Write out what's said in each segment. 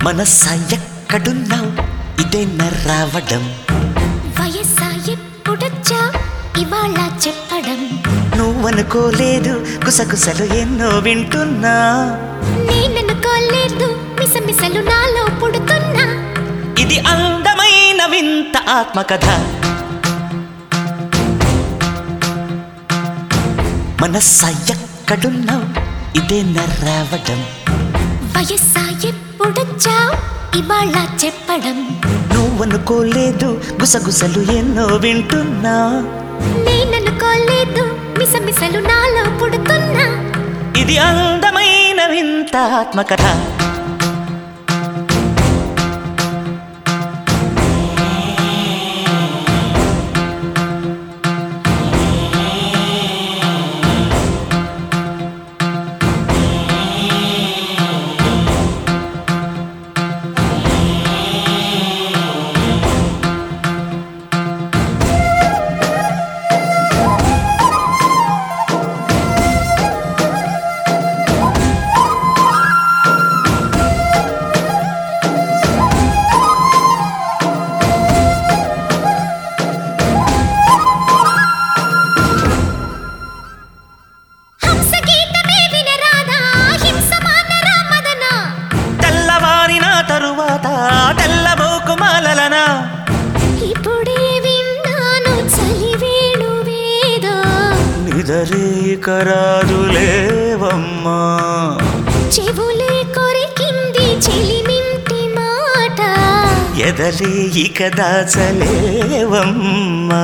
మనస్సా ఎక్కడున్నావు ఇదే రావడం వయస్సా ఎప్పుడొచ్చా ఇవాళ చెప్పడం నువ్వనుకోలేదు గుసగుసలు ఎన్నో వింటున్నా నేననుకోలేదు మిసమిసలు నాలో పుడుతున్నా ఇది అందమైన వింత ఆత్మకథ మనస్సా ఎక్కడున్నావు ఇదే రావడం వయస్సా ఎప్పుడొచ్చా ఇవాళ చెప్పడం నువ్వనుకోలేదు గుసగుసలు ఎన్నో వింటున్నా నేననుకోలేదు మిసమిసలు నాలో పుడుతున్నా ఇది అందమైన వింత ఆత్మకథ హంస గీతమే వినరాదా హింస మానరా మదనా తెల్లవారిన తరువాత తెల్లబోకుమాలనా ఇప్పుడే విన్నాను చలివేణు వేద నిదరీకరాదులేవమ్మా చెవులే కొరికింది చెలిమింటి మాట ఎదలే ఇక దాచలేవమ్మా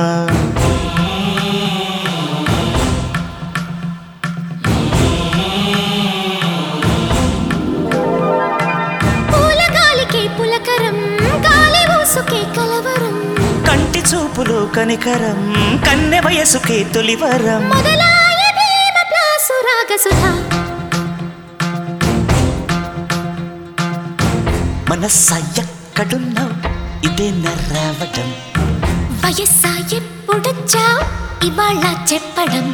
పూల గాలికే పులకరం గాలి ఊసుకే కలవరం కంటి చూపులు కనికరం కన్నె వయసుకే తొలివరం మొదలాయ భీమ ప్లాసు రాగసుధ మనస్సా ఎక్కడున్నావు ఇదే రావడం వయస్సా ఎప్పుడొచ్చా ఇవాళ చెప్పడం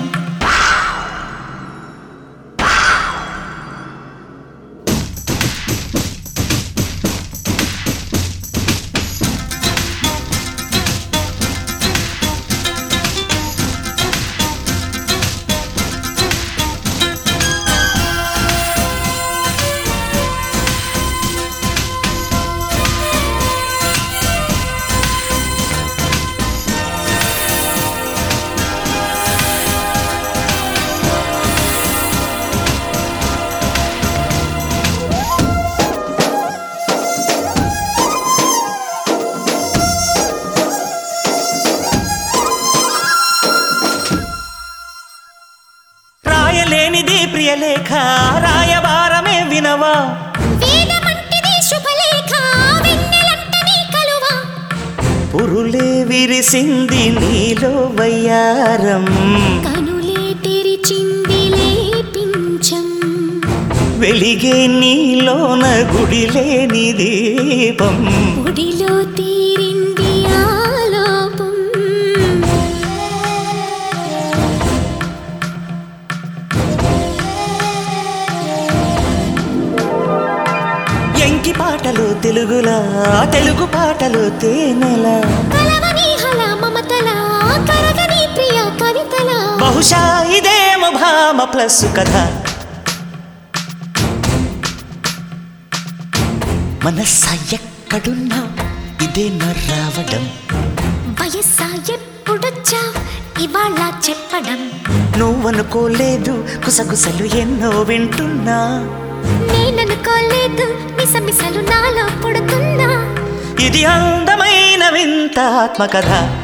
రాయలేనిది ప్రియలేఖ రాయబారమే వినవా వేదమంటిది శుభలేఖ వెన్నెలంటని కలువ పురులే విరిసింది నీలో వయ్యారం కనులే తెరిచిందిలే పించం వెలిగే నీలోన గుడిలేని దీపం ఒడిలో తీరింది ఆలోపం ఎంకి పాటలు తెలుగులా తెలుగు పాటలు తేనెలా కలవని హల మమతల కరగని ప్రియ కవితల బహుశా ఇదేమో భామ ప్లస్ కథ మనస్సా ఎక్కడున్నావు ఇదే రావడం వయస్సా ఎప్పుడొచ్చా ఇవాళ చెప్పడం నువ్వనుకోలేదు కుసగుసలు ఎన్నో వింటున్నా నేననుకోలేదు మిసమిసలు నాలో పుడుతున్నా ఇది అందమైన వింత ఆత్మకథ